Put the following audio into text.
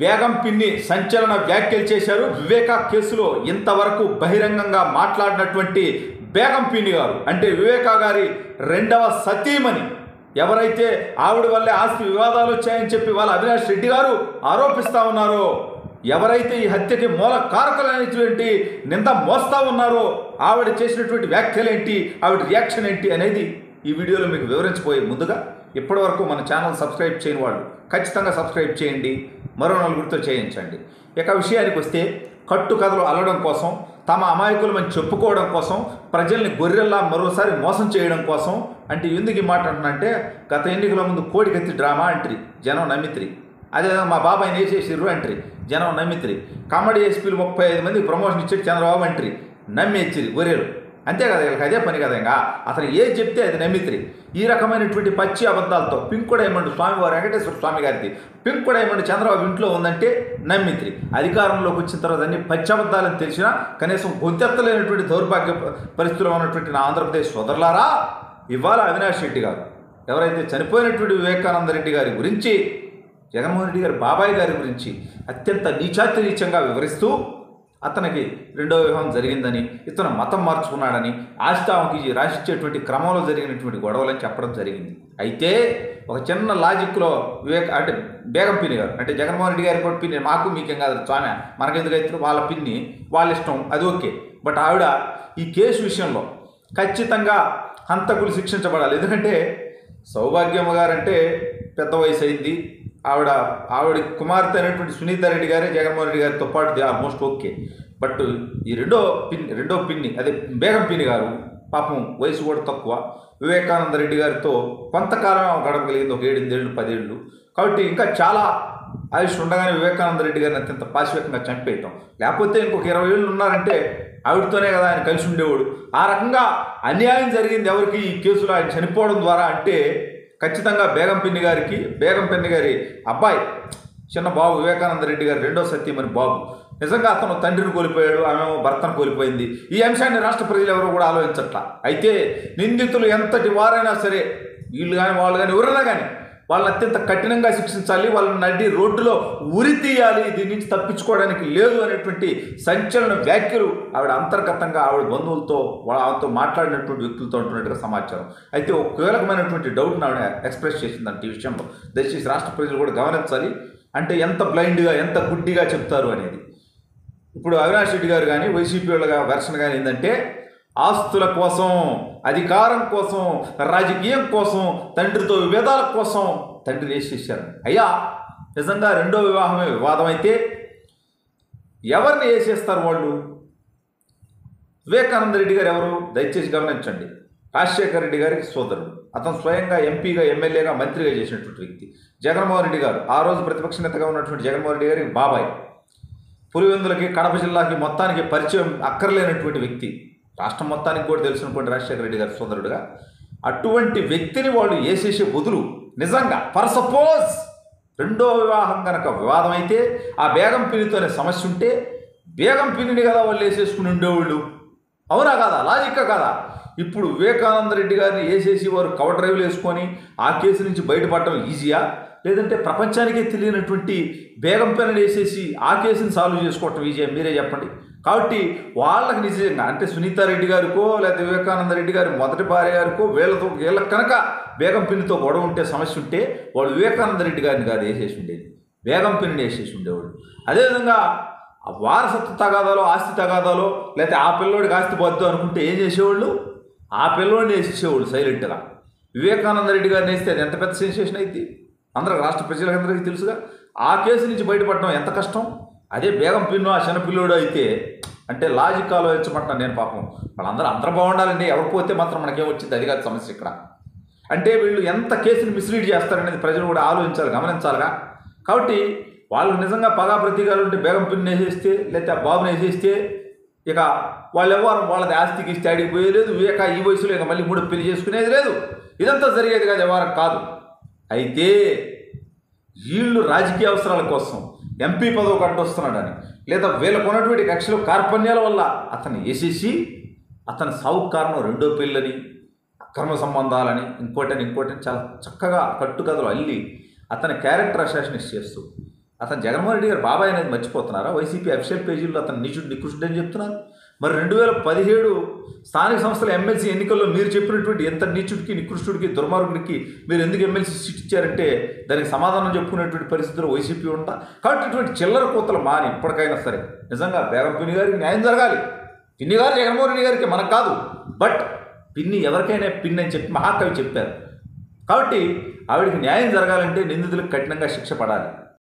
బేగం పిన్ని సంచలన వ్యాఖ్యలు చేశారు వివేకా కేసులో ఇంతవరకు బహిరంగంగా మాట్లాడినటువంటి బేగం పిన్ని గారు అంటే వివేకా గారి రెండవ సతీమణి ఎవరైతే ఆవిడ వల్లే ఆస్తి వివాదాలు వచ్చాయని చెప్పి వాళ్ళ అవినాష్ రెడ్డి గారు ఆరోపిస్తా ఉన్నారో ఎవరైతే ఈ హత్యకి మూల కారకులైనటువంటి నింద మోస్తా ఉన్నారో ఆవిడ చేసినటువంటి వ్యాఖ్యలేంటి ఆవిడ రియాక్షన్ ఏంటి అనేది ఈ వీడియోలో మీకు వివరించబోయే ముందుగా ఇప్పటివరకు మన ఛానల్ సబ్స్క్రైబ్ చేయని వాళ్ళు ఖచ్చితంగా సబ్స్క్రైబ్ చేయండి మరో నలుగురితో చేయించండి ఇక విషయానికి వస్తే కట్టు కథలు అల్లడం కోసం తమ అమాయకులమని చెప్పుకోవడం కోసం ప్రజల్ని గొర్రెల్లా మరోసారి మోసం చేయడం కోసం అంటే ఎందుకు ఈ మాట అంటున్నంటే గత ఎన్నికల ముందు కోడికత్తి డ్రామా అంట్రి జనం నమ్మిత్రి అదేవిధంగా మా బాబాయ్ని వేసేసిర్రు అంట్రి జనం నమ్మిత్రి కామెడీ ఎస్పీలు ముప్పై ఐదు మందికి ప్రమోషన్ ఇచ్చాడు చంద్రబాబు అంట్రి నమ్మేచ్చిరి గొర్రెలు అంతే కదా వీళ్ళకి అదే పని కదా ఇంకా అతను ఏది చెప్తే అది నమ్మిత్రి ఈ రకమైనటువంటి పచ్చి అబద్ధాలతో పింకు డైమండ్ స్వామివారి వెంకటేశ్వర స్వామి గారిది పింకు డైమండ్ చంద్రబాబు ఇంట్లో ఉందంటే నమ్మిత్రి అధికారంలోకి వచ్చిన తర్వాత అన్ని పచ్చి అబద్ధాలని తెలిసినా కనీసం గొంతెత్తలేనటువంటి దౌర్భాగ్య పరిస్థితిలో ఉన్నటువంటి నా ఆంధ్రప్రదేశ్ సోదరులారా ఇవాళ అవినాష్ రెడ్డి గారు ఎవరైతే చనిపోయినటువంటి వివేకానంద రెడ్డి గారి గురించి జగన్మోహన్ రెడ్డి గారి బాబాయ్ గారి గురించి అత్యంత నీచాతి నీచంగా వివరిస్తూ అతనికి రెండో వివాహం జరిగిందని ఇతను మతం మార్చుకున్నాడని ఆస్థామకి రాసిచ్చేటువంటి క్రమంలో జరిగినటువంటి గొడవలని చెప్పడం జరిగింది అయితే ఒక చిన్న లాజిక్లో వివేక్ అంటే బేగం పిన్ని గారు అంటే జగన్మోహన్ రెడ్డి గారి కూడా పిన్ని మాకు మీకేం కాదు స్వామి మనకెందుకైతే వాళ్ళ పిన్ని వాళ్ళ ఇష్టం అది ఓకే బట్ ఆవిడ ఈ కేసు విషయంలో ఖచ్చితంగా హంతకులు శిక్షించబడాలి ఎందుకంటే సౌభాగ్యమ్మ గారంటే పెద్ద వయసు అయింది ఆవిడ ఆవిడ కుమార్తె అయినటువంటి సునీత రెడ్డి గారే జగన్మోహన్ రెడ్డి గారితో పాటు ఆల్మోస్ట్ ఓకే బట్ ఈ రెండో పిన్ని రెండో పిన్ని అదే బేగం పిన్ని గారు పాపం వయసు కూడా తక్కువ వివేకానంద రెడ్డి గారితో కొంతకాలం ఆమె గడపగలిగింది ఒక ఏడెనిమిదేళ్ళు పదేళ్ళు కాబట్టి ఇంకా చాలా ఆయుష్ ఉండగానే వివేకానంద రెడ్డి గారిని అత్యంత పాశవికంగా చంపేయటం లేకపోతే ఇంకొక ఇరవై ఏళ్ళు ఉన్నారంటే ఆవిడతోనే కదా ఆయన కలిసి ఉండేవాడు ఆ రకంగా అన్యాయం జరిగింది ఎవరికి ఈ కేసులో ఆయన చనిపోవడం ద్వారా అంటే ఖచ్చితంగా బేగం పిన్ని గారికి బేగం పిన్ని గారి అబ్బాయి చిన్న బాబు వివేకానంద రెడ్డి గారి రెండో సత్యమని బాబు నిజంగా అతను తండ్రిని కోల్పోయాడు ఆమె భర్తను కోల్పోయింది ఈ అంశాన్ని రాష్ట్ర ప్రజలు ఎవరు కూడా ఆలోచించట్ల అయితే నిందితులు ఎంతటి వారైనా సరే వీళ్ళు కానీ వాళ్ళు కానీ ఎవరైనా కానీ వాళ్ళని అత్యంత కఠినంగా శిక్షించాలి వాళ్ళని నడి రోడ్డులో ఉరి తీయాలి దీని నుంచి తప్పించుకోవడానికి లేదు అనేటువంటి సంచలన వ్యాఖ్యలు ఆవిడ అంతర్గతంగా ఆవిడ బంధువులతో వాళ్ళతో మాట్లాడినటువంటి వ్యక్తులతో ఉంటున్నట్టుగా సమాచారం అయితే ఒక కీలకమైనటువంటి డౌట్ని ఆవిడ ఎక్స్ప్రెస్ చేసిందంటే ఈ విషయంలో దయచేసి రాష్ట్ర ప్రజలు కూడా గమనించాలి అంటే ఎంత బ్లైండ్గా ఎంత గుడ్డిగా చెప్తారు అనేది ఇప్పుడు అవినాష్ రెడ్డి గారు కానీ వైసీపీ వాళ్ళ వెర్షన్ కానీ ఏంటంటే ఆస్తుల కోసం అధికారం కోసం రాజకీయం కోసం తండ్రితో విభేదాల కోసం తండ్రి వేసేసారు అయ్యా నిజంగా రెండో వివాహమే వివాదం అయితే ఎవరిని వేసేస్తారు వాళ్ళు వివేకానంద రెడ్డి గారు ఎవరు దయచేసి గమనించండి రాజశేఖర రెడ్డి గారికి సోదరుడు అతను స్వయంగా ఎంపీగా ఎమ్మెల్యేగా మంత్రిగా చేసినటువంటి వ్యక్తి జగన్మోహన్ రెడ్డి గారు ఆ రోజు ప్రతిపక్ష నేతగా ఉన్నటువంటి జగన్మోహన్ రెడ్డి గారికి బాబాయ్ పులివెందులకి కడప జిల్లాకి మొత్తానికి పరిచయం అక్కర్లేనటువంటి వ్యక్తి రాష్ట్రం మొత్తానికి కూడా తెలిసినటువంటి రాజశేఖర రెడ్డి గారి సోదరుడుగా అటువంటి వ్యక్తిని వాళ్ళు వేసేసే బదులు నిజంగా ఫర్ సపోజ్ రెండో వివాహం కనుక వివాదం అయితే ఆ బేగం పిన్నితోనే సమస్య ఉంటే బేగం పిన్నిని కదా వాళ్ళు వేసేసుకుని ఉండేవాళ్ళు అవునా కాదా లాజిక్కా కాదా ఇప్పుడు వివేకానంద రెడ్డి గారిని వేసేసి వారు కవర్ డ్రైవ్లు వేసుకొని ఆ కేసు నుంచి బయటపడటం ఈజీయా లేదంటే ప్రపంచానికే తెలియనటువంటి బేగం పెన్ను వేసేసి ఆ కేసుని సాల్వ్ చేసుకోవటం ఈజీయా మీరే చెప్పండి కాబట్టి వాళ్ళకి నిజంగా అంటే సునీతారెడ్డి గారికో లేకపోతే వివేకానంద రెడ్డి గారి మొదటి భార్య గారికో వీళ్ళతో వీళ్ళకి కనుక బేగం పిన్నితో గొడవ ఉంటే సమస్య ఉంటే వాడు వివేకానంద రెడ్డి గారిని కాదు వేసేసి ఉండేది బేగం పిన్నిని వేసేసి ఉండేవాడు అదేవిధంగా ఆ వారసత్వ తగాదాలో ఆస్తి తగాదాలో లేకపోతే ఆ పిల్లోడికి ఆస్తి పొద్దు అనుకుంటే ఏం చేసేవాళ్ళు ఆ పిల్లోడిని వేసేసేవాళ్ళు సైలెంట్గా వివేకానంద రెడ్డి గారిని వేస్తే అది ఎంత పెద్ద సెన్సేషన్ అయింది అందరికి రాష్ట్ర ప్రజలందరికీ తెలుసుగా ఆ కేసు నుంచి బయటపడడం ఎంత కష్టం అదే బేగం పిన్ను ఆ చిన్నపిల్లోడు అయితే అంటే లాజిక్ ఆలోచించమంటున్నాను నేను పాపం వాళ్ళందరూ అందరూ బాగుండాలండి ఎవరు పోతే మాత్రం మనకేం వచ్చింది అది కాదు సమస్య ఇక్కడ అంటే వీళ్ళు ఎంత కేసుని మిస్లీడ్ చేస్తారనేది ప్రజలు కూడా ఆలోచించాలి గమనించాలిగా కాబట్టి వాళ్ళు నిజంగా పగా ప్రతీకాలు ఉంటే బేగం పిన్ని వేసేస్తే లేకపోతే ఆ బాబుని వేసేస్తే ఇక వాళ్ళు ఎవరు వాళ్ళది ఆస్తికి ఇస్తే అడిగి పోయేది లేదు వివేక ఈ వయసులో ఇక మళ్ళీ మూడు పెళ్లి చేసుకునేది లేదు ఇదంతా జరిగేది కాదు వ్యవహారం కాదు అయితే వీళ్ళు రాజకీయ అవసరాల కోసం ఎంపీ పదవి కట్టొస్తున్నాడని లేదా వీళ్ళకు ఉన్నటువంటి కక్షలు కార్పణ్యాల వల్ల అతన్ని వేసేసి అతని సావుకు కారణం రెండో పెళ్ళని అక్రమ సంబంధాలని ఇంకోటని ఇంకోటని చాలా చక్కగా కట్టుకథలు అల్లి అతని క్యారెక్టర్ అసాసినేట్ చేస్తూ అతను జగన్మోహన్ రెడ్డి గారు బాబాయ్ అనేది మర్చిపోతున్నారా వైసీపీ అఫీషియల్ పేజీల్లో అతను నిషుడు నికృష్టుడు అని చెప్తున్నారు మరి రెండు వేల పదిహేడు స్థానిక సంస్థల ఎమ్మెల్సీ ఎన్నికల్లో మీరు చెప్పినటువంటి ఎంత నీచుడికి నికృష్టుడికి దుర్మార్గుడికి మీరు ఎందుకు ఎమ్మెల్సీ సీట్ ఇచ్చారంటే దానికి సమాధానం చెప్పుకునేటువంటి పరిస్థితుల్లో వైసీపీ ఉంటా కాబట్టి ఇటువంటి చిల్లర కూతలు మాని ఇప్పటికైనా సరే నిజంగా బేగం పిన్ని గారికి న్యాయం జరగాలి పిన్ని గారు జగన్మోహన్ రెడ్డి గారికి మనకు కాదు బట్ పిన్ని ఎవరికైనా పిన్ని అని చెప్పి మహాకవి చెప్పారు కాబట్టి ఆవిడకి న్యాయం జరగాలంటే నిందితులకు కఠినంగా శిక్ష పడాలి